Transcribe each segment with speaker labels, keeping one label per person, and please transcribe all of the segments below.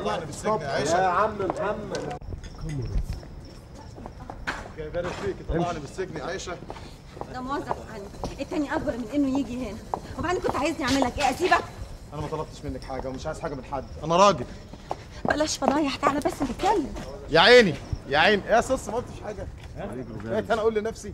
Speaker 1: طلعني من السجن يا عيشه
Speaker 2: يا عم محمد
Speaker 1: جايبانا فيك طلعني من السجن يا عيشه
Speaker 3: ده موظف عندي التاني اكبر من انه يجي هنا وبعدين كنت عايزني اعمل لك ايه اسيبك
Speaker 1: انا ما طلبتش منك حاجه ومش عايز حاجه من حد انا راجل
Speaker 3: بلاش فضايح تعالى بس نتكلم
Speaker 1: يا عيني يا عيني يا سوس ما قلتش حاجه بقيت انا اقول لنفسي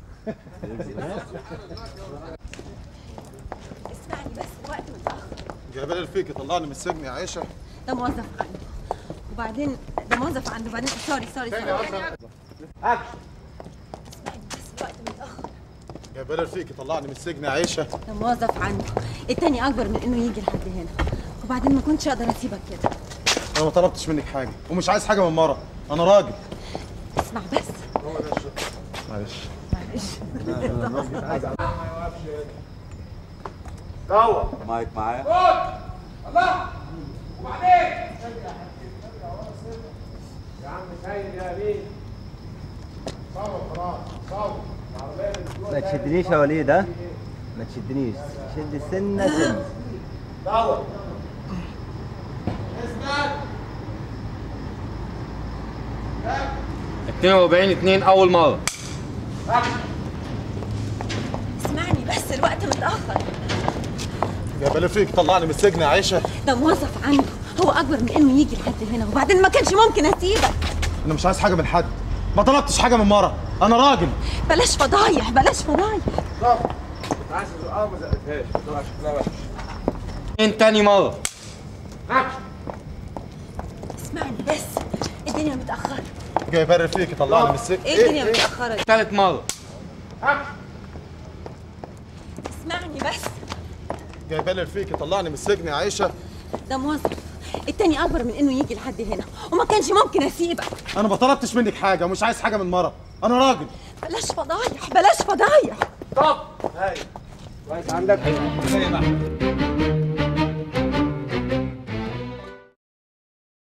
Speaker 3: اسمعني بس الوقت متاخر
Speaker 1: جايبانا فيك طلعني من السجن يا عيشه
Speaker 3: ده موظف عندي وبعدين ده موظف عندي وبعدين سوري سوري سوري اسمعني بس الوقت متاخر
Speaker 1: جايبانا فيك طلعني من السجن يا عيشه
Speaker 3: ده موظف عنده التاني اكبر من انه يجي لحد هنا وبعدين ما كنتش اقدر اسيبك كده
Speaker 1: انا ما طلبتش منك حاجه ومش عايز حاجه من مره انا راجل
Speaker 3: اسمع بس
Speaker 1: معلش
Speaker 3: معلش
Speaker 2: مايك معايا
Speaker 4: ما تشدنيش يا وليد ها ما تشدنيش شد سنه سنه
Speaker 5: 42 2 اول مره
Speaker 3: اسمعني بس الوقت متاخر
Speaker 1: جايبانا فيك طلعني من السجن يا عيشه
Speaker 3: ده موظف عنده هو اكبر من انه يجي لحد هنا وبعدين ما كانش ممكن اسيبك
Speaker 1: انا مش عايز حاجه من حد ما طلبتش حاجه من مره انا راجل
Speaker 3: بلاش فضايح بلاش فضايح
Speaker 5: ان تاني مره
Speaker 3: اسمعني بس الدنيا متأخرة
Speaker 1: جايبانا فيك طلعني من السجن
Speaker 3: ايه الدنيا متأخرة دي؟
Speaker 5: تالت مره
Speaker 3: اسمعني بس
Speaker 1: جايبانا فيك طلعني من السجن يا عيشه
Speaker 3: ده موظف التاني أكبر من إنه يجي لحد هنا وما كانش ممكن أسيبك
Speaker 1: انا ما طلبتش منك حاجه ومش عايز حاجه من مره انا راجل
Speaker 3: بلاش فضايح بلاش فضايح
Speaker 2: كويس عندك